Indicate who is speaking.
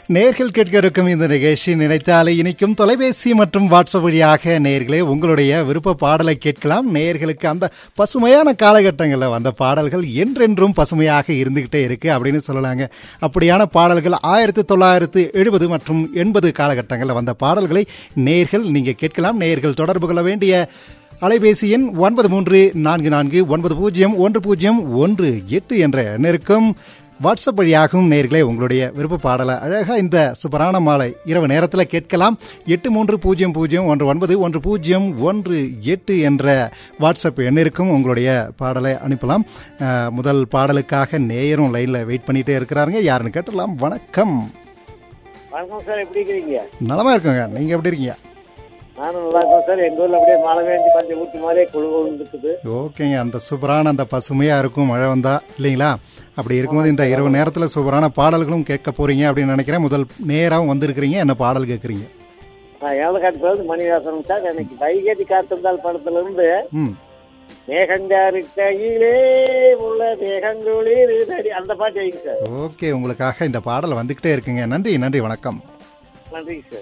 Speaker 1: நேர்கள் கேட்க இருக்கும் இந்த நிகழ்ச்சி நினைத்தாலே இனிக்கும் தொலைபேசி மற்றும் வாட்ஸ்அப் வழியாக நேர்களே உங்களுடைய விருப்ப பாடலை கேட்கலாம் நேர்களுக்கு அந்த பசுமையான காலகட்டங்களில் வந்த பாடல்கள் என்றென்றும் பசுமையாக இருந்துகிட்டே இருக்கு அப்படின்னு சொல்லலாங்க அப்படியான பாடல்கள் ஆயிரத்தி தொள்ளாயிரத்து எழுபது மற்றும் எண்பது காலகட்டங்களில் வந்த பாடல்களை நேர்கள் நீங்க கேட்கலாம் நேர்கள் தொடர்பு கொள்ள வேண்டிய அலைபேசி எண் ஒன்பது மூன்று நான்கு நான்கு ஒன்பது பூஜ்ஜியம் ஒன்று பூஜ்ஜியம் ஒன்று எட்டு என்ற நெருக்கம் வாட்ஸ்அப் வழியாகவும் நேர்களே உங்களுடைய விருப்ப பாடலை அழகாக இந்த சூப்பரான மாலை இரவு நேரத்தில் கேட்கலாம் எட்டு மூன்று பூஜ்ஜியம் பூஜ்ஜியம் ஒன்று ஒன்பது ஒன்று பூஜ்ஜியம் ஒன்று எட்டு என்ற வாட்ஸ்அப் எண்ணிற்கும் உங்களுடைய பாடலை அனுப்பலாம் அஹ், முதல் பாடலுக்காக நேயரும் லைனில் வெயிட் பண்ணிட்டே இருக்கிறாருங்க யாருன்னு கேட்டுடலாம் வணக்கம்
Speaker 2: வணக்கம் சார் எப்படி இருக்கிறீங்க
Speaker 1: நலமா இருக்குங்க நீங்க எப்படி இருக்கீங்க
Speaker 2: நானும் நல்லா இருக்கேன் சார் எங்க ஊர்ல அப்படியே மழை வேண்டி பஞ்சு ஊட்டி மாதிரியே குழு இருக்குது
Speaker 1: ஓகேங்க அந்த சூப்பரான அந்த பசுமையா இருக்கும் மழை வந்தா இல்லைங்களா அப்படி இருக்கும்போது இந்த இரவு நேரத்தில் சூப்பரான பாடல்களும் கேட்க போறீங்க அப்படின்னு நினைக்கிறேன் முதல் நேராகவும் வந்திருக்கிறீங்க என்ன பாடல் கேட்குறீங்க
Speaker 2: நான் ஏழை காட்டு மணிவாசனம் சார் எனக்கு கைகேட்டி காத்திருந்தால் படத்துல இருந்து
Speaker 1: ம்
Speaker 2: மேகங்காரு கையிலே உள்ள மேகங்குளிர் இதடி அந்த பாட்டு வைங்க சார்
Speaker 1: ஓகே உங்களுக்காக இந்த பாடல் வந்துகிட்டே இருக்குங்க நன்றி நன்றி வணக்கம்
Speaker 2: நன்றிங்க சார்